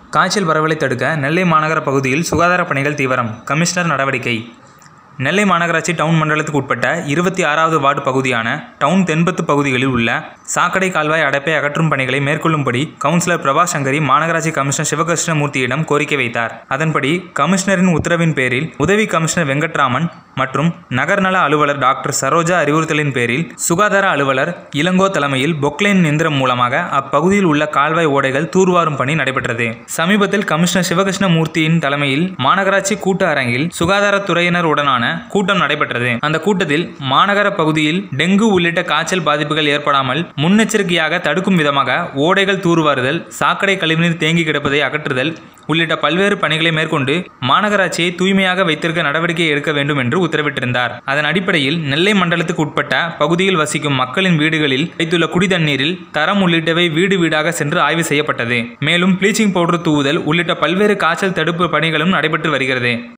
காய்ச்சல் பரவலை தடுக்க நெல்லை மாநகர பகுதியில் சுகாதார பணிகள் தீவிரம் கமிஷனர் நடவடிக்கை நெல்லை மாநகராட்சி டவுன் மண்டலத்துக்கு உட்பட்ட இருபத்தி ஆறாவது வார்டு பகுதியான டவுன் தென்பத்து பகுதிகளில் உள்ள சாக்கடை கால்வாய் அடைப்பை அகற்றும் பணிகளை மேற்கொள்ளும்படி கவுன்சிலர் பிரபா சங்கரி மாநகராட்சி கமிஷனர் சிவகிருஷ்ணமூர்த்தியிடம் கோரிக்கை வைத்தார் அதன்படி கமிஷனரின் உத்தரவின் பேரில் உதவி கமிஷனர் வெங்கட்ராமன் மற்றும் நகர்நல அலுவலர் டாக்டர் சரோஜா அறிவுறுத்தலின் பேரில் சுகாதார அலுவலர் இளங்கோ தலைமையில் பொக்லைன் இயந்திரம் மூலமாக அப்பகுதியில் உள்ள கால்வாய் ஓடைகள் தூர்வாரும் பணி நடைபெற்றது சமீபத்தில் கமிஷனர் சிவகிருஷ்ணமூர்த்தியின் தலைமையில் மாநகராட்சி கூட்ட அரங்கில் சுகாதாரத்துறையினர் உடனான கூட்டம் நடைபெற்றது அந்த கூட்டத்தில் மாநகர பகுதியில் டெங்கு உள்ளிட்ட காய்ச்சல் பாதிப்புகள் ஏற்படாமல் முன்னெச்சரிக்கையாக தடுக்கும் விதமாக ஓடைகள் தூர்வாறுதல் சாக்கடை கழிவுநீர் தேங்கி கிடப்பதை அகற்றுதல் உள்ளிட்ட பல்வேறு பணிகளை மேற்கொண்டு மாநகராட்சியை தூய்மையாக வைத்திருக்க நடவடிக்கை எடுக்க வேண்டும் என்று உத்தரவிட்டிருந்தார் அதன் அடிப்படையில் நெல்லை மண்டலத்துக்கு உட்பட்ட பகுதியில் வசிக்கும் மக்களின் வீடுகளில் வைத்துள்ள குடிதண்ணீரில் தரம் உள்ளிட்டவை வீடு வீடாக சென்று ஆய்வு செய்யப்பட்டது மேலும் ப்ளீச்சிங் பவுடர் தூவுதல் உள்ளிட்ட பல்வேறு காய்ச்சல் தடுப்பு பணிகளும் நடைபெற்று வருகிறது